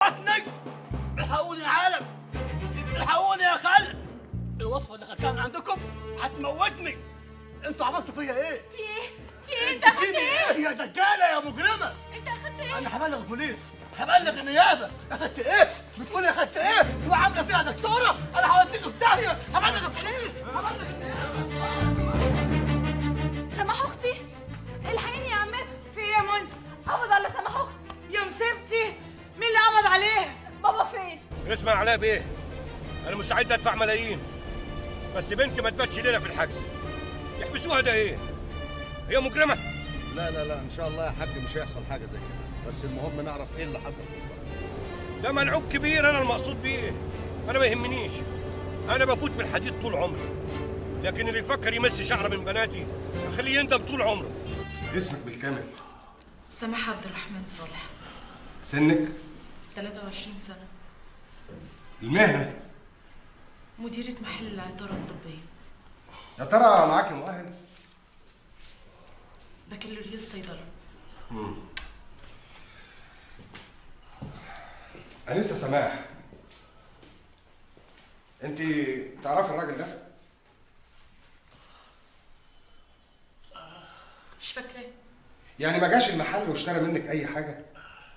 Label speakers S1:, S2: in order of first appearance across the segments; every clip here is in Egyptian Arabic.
S1: موتني الحقوني يا عالم الحقوني يا خالد الوصفه اللي خدتها من عندكم هتموتني انتوا عملتوا فيا ايه؟
S2: في ايه؟ في ايه؟ انت اخدت
S1: اديني
S2: ايه؟
S1: ايه يا دجاله يا مجرمه
S2: انت اخدت ايه؟
S1: انا هبلغ البوليس هبلغ النيابه اخدت ايه؟ بتقولي اخدت ايه؟ وعامله فيها دكتوره انا هوديك في داهيه هبلغ البوليس هبلغ
S2: سماح اختي الحقيني يا عمته
S3: في ايه يا منى
S2: قبض على سماح اختي
S3: يا مسبتي مين اللي قبض عليها
S2: بابا فين؟
S4: اسمع علاء بيه انا مستعد ادفع ملايين بس بنتي ما تباتش ليله في الحجز يحبسوها ده ايه هي مجرمه
S5: لا لا لا ان شاء الله يا حاج مش هيحصل حاجه زي كده بس المهم نعرف ايه اللي حصل بالظبط
S4: ده ملعوب كبير انا المقصود بيه انا ما يهمنيش انا بفوت في الحديد طول عمري لكن اللي يفكر يمس شعر من بناتي اخليه يندم طول عمره
S6: اسمك بالكامل
S7: سماح عبد الرحمن صالح
S6: سنك
S7: 23 سنة
S6: المهنه
S7: مديرة محل العطارة الطبية
S6: يا ترى معاكي مؤهل
S7: بكالوريوس صيدلة
S6: انسه سماح انت تعرفي الراجل ده
S7: مش فاكراه
S6: يعني ما جاش المحل واشترى منك اي حاجه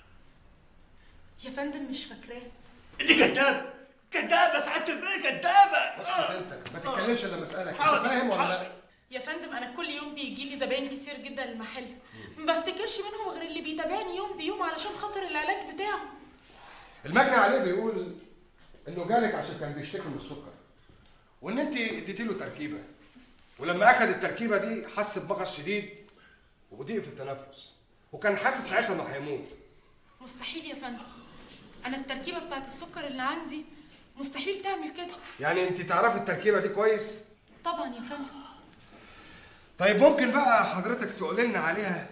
S7: يا فندم مش فاكراه
S1: دي كدابه كدابه سعاده البيه كدابه
S6: اسكت انت ما تتكلمش الا لما اسالك انت
S1: حاضر،
S6: فاهم ولا لا
S1: حاضر.
S7: يا فندم أنا كل يوم بيجي لي زباين كتير جدا المحل ما بفتكرش منهم غير اللي بيتابعني يوم بيوم علشان خاطر العلاج بتاعه
S6: المجني عليه بيقول انه جالك عشان كان بيشتكي من السكر وان انت اديتي له تركيبه ولما اخذ التركيبه دي حس بمغص شديد وضيق في التنفس وكان حاسس ساعتها انه هيموت
S7: مستحيل يا فندم أنا التركيبة بتاعت السكر اللي عندي مستحيل تعمل كده
S6: يعني انت تعرفي التركيبه دي كويس
S7: طبعا يا فندم
S6: طيب ممكن بقى حضرتك تقول لنا عليها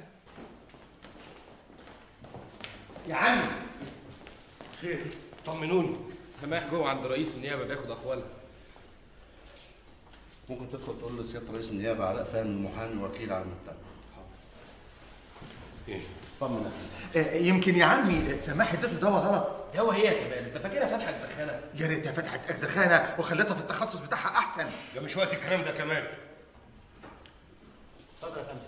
S6: يا عم
S4: خير طمنوني
S8: سماح جوه عند رئيس النيابه بياخد اقوالها
S5: ممكن تدخل تقول لسياده رئيس النيابه علاء فهمي المحامي وكيل على المتهم
S4: ايه
S5: طمن يا حبيبي.
S9: آه، يمكن يا عمي سماح اديته دواء غلط
S8: هو هي يا كمال انت فاكرها فاتحه زخانه
S9: يا ريتها فتحت اجزخانه وخلتها في التخصص بتاعها احسن
S4: ده مش وقت الكلام ده كمان
S5: اتفضل يا فندم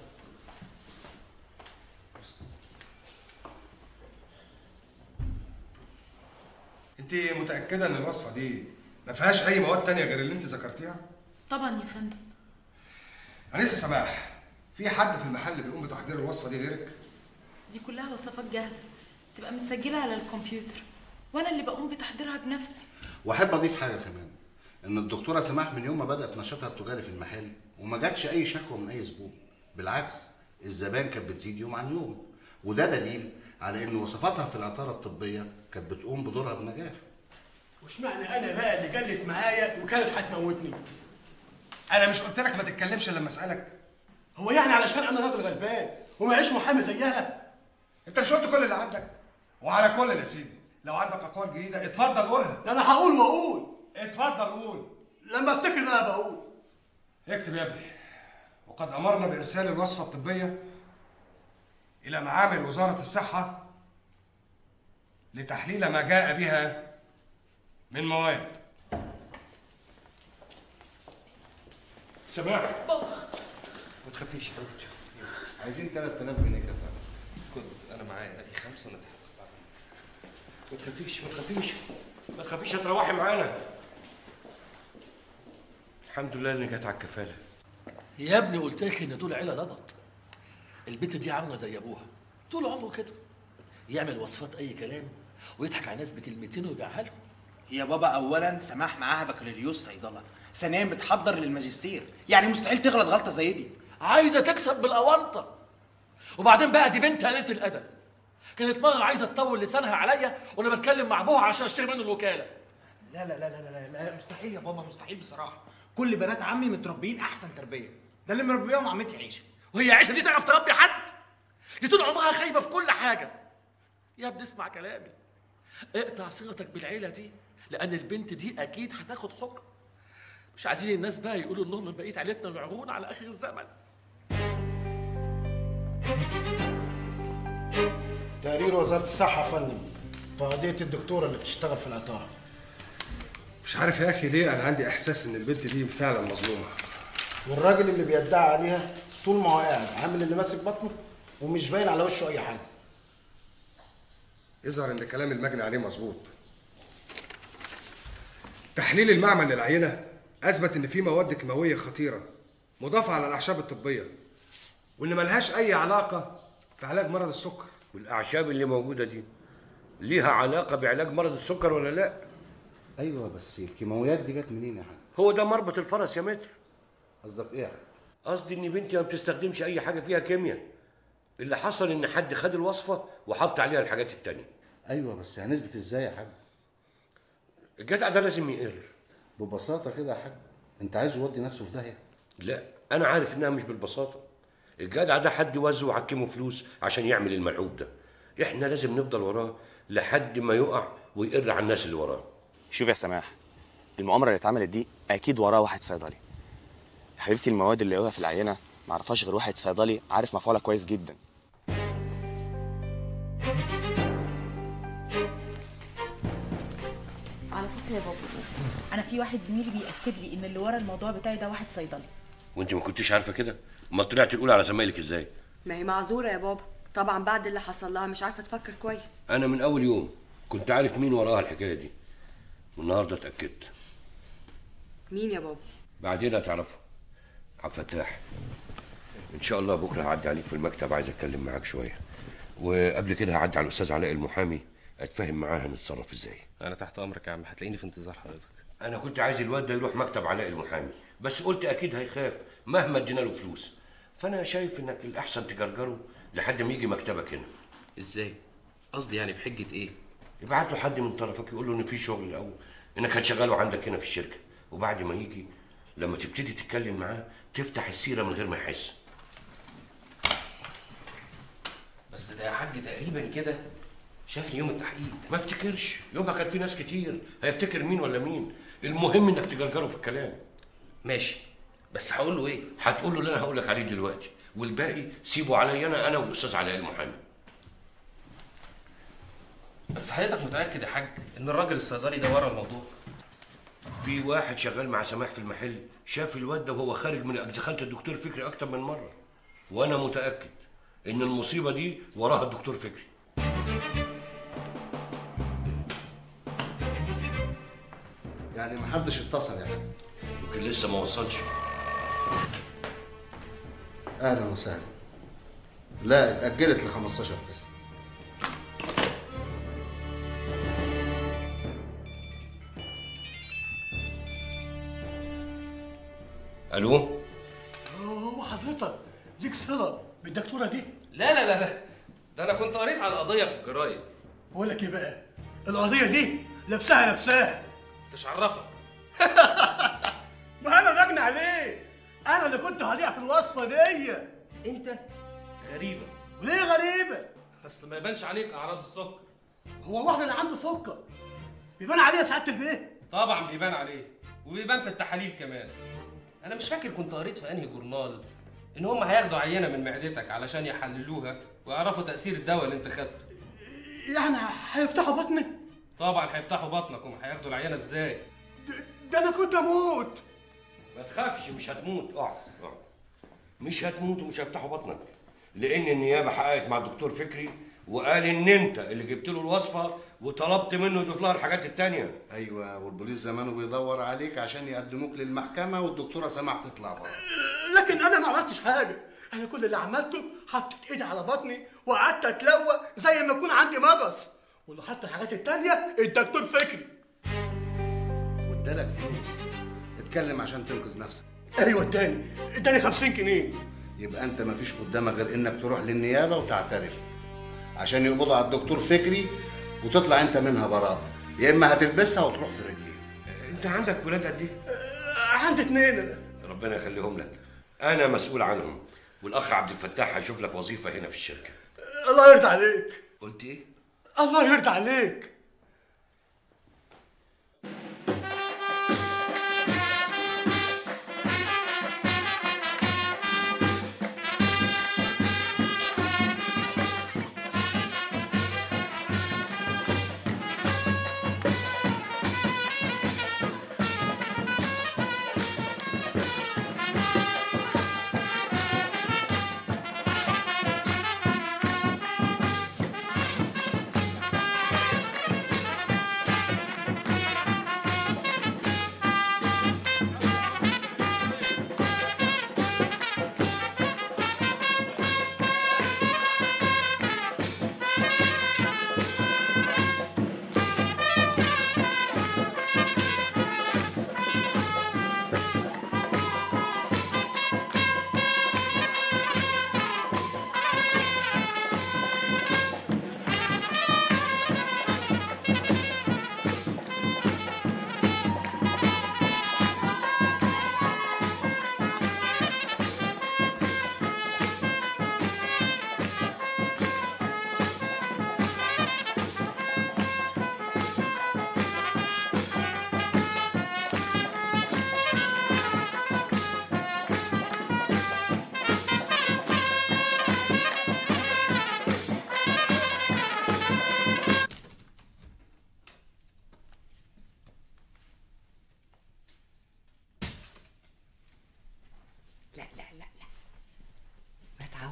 S6: انت متاكده ان الوصفه دي ما فيهاش اي مواد تانية غير اللي انت ذكرتيها
S7: طبعا يا فندم
S6: انسه سماح في حد في المحل بيقوم بتحضير الوصفه دي غيرك
S7: دي كلها وصفات جاهزة تبقى متسجلة على الكمبيوتر وأنا اللي بقوم بتحضيرها بنفسي
S5: واحب اضيف حاجه كمان ان الدكتوره سماح من يوم ما بدات نشاطها التجاري في المحل وما جاتش اي شكوى من اي زبون بالعكس الزبائن كانت بتزيد يوم عن يوم وده دليل على ان وصفاتها في العطاره الطبيه كانت بتقوم بدورها بنجاح
S1: وش معنى انا بقى اللي جلت معايا وكانت هتموتني
S6: انا مش قلت لك ما تتكلمش لما اسالك
S1: هو يعني علشان انا راجل غلبان ومعيش محامي زيها
S6: انت مش قلت كل اللي عندك وعلى كل يا سيدي لو عندك اقوال جديده اتفضل قولها
S1: ده انا هقول واقول
S6: اتفضل قول
S1: لما افتكر بقى بقول
S6: اكتب يا ابني وقد امرنا بارسال الوصفه الطبيه الى معامل وزاره الصحه لتحليل ما جاء بها من مواد
S4: سماح
S7: بابا
S4: ما تخافيش يا حبيبتي
S5: عايزين 3000 جنيه كفايه
S8: خد انا معايا ادي خمسه نتحاسب عليهم
S4: ما تخافيش ما تخافيش ما تخافيش هتروحي معانا الحمد لله اني جت على الكفاله
S10: يا ابني قلت لك ان دول عيله لبط البت دي عامله زي ابوها طول عمره كده يعمل وصفات اي كلام ويضحك على الناس بكلمتين ويبيعها لهم
S11: يا بابا اولا سماح معاها بكالوريوس صيدله ثانيا بتحضر للماجستير يعني مستحيل تغلط غلطه زي دي
S10: عايزه تكسب بالاونطه وبعدين بقى دي بنت قليله الادب كانت مره عايزه تطول لسانها عليا وانا بتكلم مع ابوها عشان اشتري منه الوكاله
S11: لا لا لا لا لا, لا مستحيل يا بابا مستحيل بصراحه كل بنات عمي متربيين احسن تربيه ده اللي مربيهم عمتي عيشه
S10: وهي عيشه دي تعرف تربي حد دي طول عمرها خايبه في كل حاجه يا ابني اسمع كلامي اقطع صلتك بالعيله دي لان البنت دي اكيد هتاخد حكم مش عايزين الناس بقى يقولوا انهم من بقيه عيلتنا العرون على اخر الزمن
S11: تقرير وزاره الصحه يا فندم في قضيه الدكتوره اللي بتشتغل في العطاره
S6: مش عارف يا اخي ليه انا عندي احساس ان البنت دي فعلا مظلومه
S11: والراجل اللي بيدعي عليها طول ما هو قاعد عامل اللي ماسك بطنه ومش باين على وشه اي حاجه
S6: يظهر ان كلام المجني عليه مظبوط تحليل المعمل للعينه اثبت ان في مواد كيماويه خطيره مضافه على الاعشاب الطبيه وان ملهاش اي علاقه بعلاج مرض السكر
S4: والاعشاب اللي موجوده دي ليها علاقه بعلاج مرض السكر ولا لا
S5: ايوه بس الكيماويات دي جت منين يا حاج
S4: هو ده مربط الفرس يا متر
S5: قصدك ايه يا حاج
S4: قصدي ان بنتي ما بتستخدمش اي حاجه فيها كيمياء اللي حصل ان حد خد الوصفه وحط عليها الحاجات التانية
S5: ايوه بس هنثبت ازاي يا حاج
S4: الجدع ده لازم يقر
S5: ببساطه كده يا حاج انت عايزه يودي نفسه في داهيه
S4: لا انا عارف انها مش بالبساطه الجدع ده حد وزه وحكمه فلوس عشان يعمل الملعوب ده احنا لازم نفضل وراه لحد ما يقع ويقر على الناس اللي وراه
S12: شوف يا سماح المؤامره اللي اتعملت دي اكيد وراها واحد صيدلي يا حبيبتي المواد اللي لقوها في العينه ما عرفهاش غير واحد صيدلي عارف مفعولها كويس جدا
S7: على فكره يا بابا انا في واحد زميلي بياكد لي ان اللي ورا الموضوع بتاعي ده واحد صيدلي
S4: وانت ما كنتش عارفه كده ما طلعت الاولى على زمايلك ازاي
S13: ما هي معذورة يا بابا طبعا بعد اللي حصل لها مش عارفة تفكر كويس
S4: انا من اول يوم كنت عارف مين وراها الحكايه دي والنهارده اتاكدت
S13: مين يا بابا
S4: بعدين هتعرفه عبد الفتاح ان شاء الله بكره هعدي عليك في المكتب عايز اتكلم معاك شويه وقبل كده هعدي على الاستاذ علاء المحامي اتفاهم معاه هنتصرف ازاي
S8: انا تحت امرك يا عم هتلاقيني في انتظار حضرتك
S4: انا كنت عايز الواد ده يروح مكتب علاء المحامي بس قلت اكيد هيخاف مهما ادينا له فلوس فانا شايف انك الاحسن تجرجره لحد ما يجي مكتبك هنا
S8: ازاي قصدي يعني بحجه ايه
S4: ابعت له حد من طرفك يقول له ان في شغل الاول انك هتشغله عندك هنا في الشركه وبعد ما يجي لما تبتدي تتكلم معاه تفتح السيره من غير ما يحس
S8: بس ده يا حاج تقريبا كده شافني يوم التحقيق
S4: ما افتكرش يومها كان في ناس كتير هيفتكر مين ولا مين المهم انك تجرجره في الكلام
S8: ماشي بس هقول له ايه
S4: هتقول له اللي انا هقول لك عليه دلوقتي والباقي سيبه عليا انا انا والاستاذ علاء المحامي
S8: بس حضرتك متاكد يا حاج ان الراجل الصيدلي ده ورا الموضوع
S4: في واحد شغال مع سماح في المحل شاف الواد ده وهو خارج من اجزخانه الدكتور فكري اكتر من مره وانا متاكد ان المصيبه دي وراها الدكتور فكري
S5: يعني محدش اتصل يعني
S4: يمكن لسه ما وصلش
S5: اهلا وسهلا لا اتاجلت ل 15 9
S4: الو
S1: هو حضرتك ليك صله بالدكتوره دي
S8: لا لا لا لا ده انا كنت قريت على القضيه في الجرايد
S1: بقول لك ايه بقى القضيه دي لابساها لابساها
S8: مش عرفك
S1: ما انا مجني عليه انا اللي كنت هضيع في الوصفه دي
S8: انت غريبه
S1: وليه غريبه
S8: اصل ما يبانش عليك اعراض السكر
S1: هو الواحد اللي عنده سكر بيبان عليه سعاده البيت
S8: طبعا بيبان عليه وبيبان في التحاليل كمان انا مش فاكر كنت قريت في انهي جورنال ان هم هياخدوا عينه من معدتك علشان يحللوها ويعرفوا تاثير الدواء اللي انت خدته
S1: يعني هيفتحوا بطني
S8: طبعا هيفتحوا بطنك هم هياخدوا العينه ازاي
S1: ده انا كنت اموت
S4: ما تخافش مش هتموت اقعد اقعد مش هتموت ومش هيفتحوا بطنك لان النيابه حققت مع الدكتور فكري وقال ان انت اللي جبت له الوصفه وطلبت منه يضيف لها الحاجات التانيه
S5: ايوه والبوليس زمانه بيدور عليك عشان يقدموك للمحكمه والدكتوره سماح تطلع بره
S1: لكن انا ما عملتش حاجه انا كل اللي عملته حطيت ايدي على بطني وقعدت اتلوى زي ما يكون عندي مغص واللي حط الحاجات التانيه الدكتور فكري
S5: وادالك فلوس اتكلم عشان تنقذ نفسك
S1: ايوه اداني اداني 50 جنيه
S5: يبقى انت مفيش قدامك غير انك تروح للنيابه وتعترف عشان يقبضوا على الدكتور فكري وتطلع انت منها براءه يا اما هتلبسها وتروح في رجليك
S4: انت عندك ولاد قد ايه
S1: عندي اتنين
S4: ربنا يخليهم لك انا مسؤول عنهم والاخ عبد الفتاح هيشوف لك وظيفه هنا في الشركه
S1: الله يرضى عليك
S4: قلت ايه
S1: الله يرضى عليك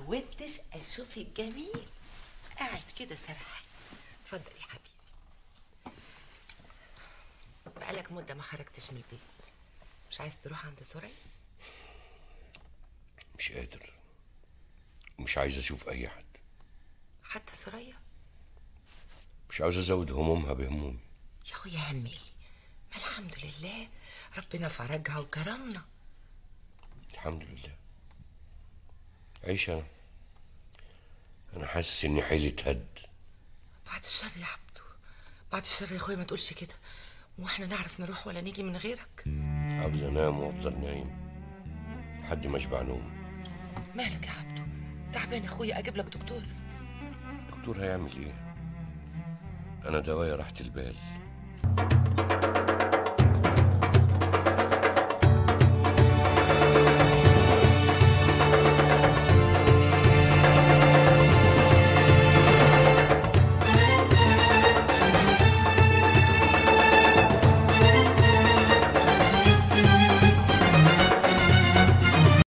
S14: اتعودتش اشوف الجميل قاعد كده سرحان اتفضل يا حبيبي بقالك مده ما خرجتش من البيت مش عايز تروح عند سوريا
S4: مش قادر مش عايز اشوف اي حد
S14: حتى سوريا
S4: مش عاوز ازود همومها بهمومي
S14: يا اخويا هم ايه ما الحمد لله ربنا فرجها وكرمنا
S4: الحمد لله عيش انا انا حاسس اني حيلي اتهد
S14: بعد الشر يا عبدو بعد الشر يا اخويا ما تقولش كده واحنا نعرف نروح ولا نيجي من غيرك
S4: عاوز انام وافضل نايم لحد ما اشبع نوم
S14: مالك يا عبدو تعبان يا اخويا اجيب لك دكتور
S4: الدكتور هيعمل ايه انا دوايا راحة البال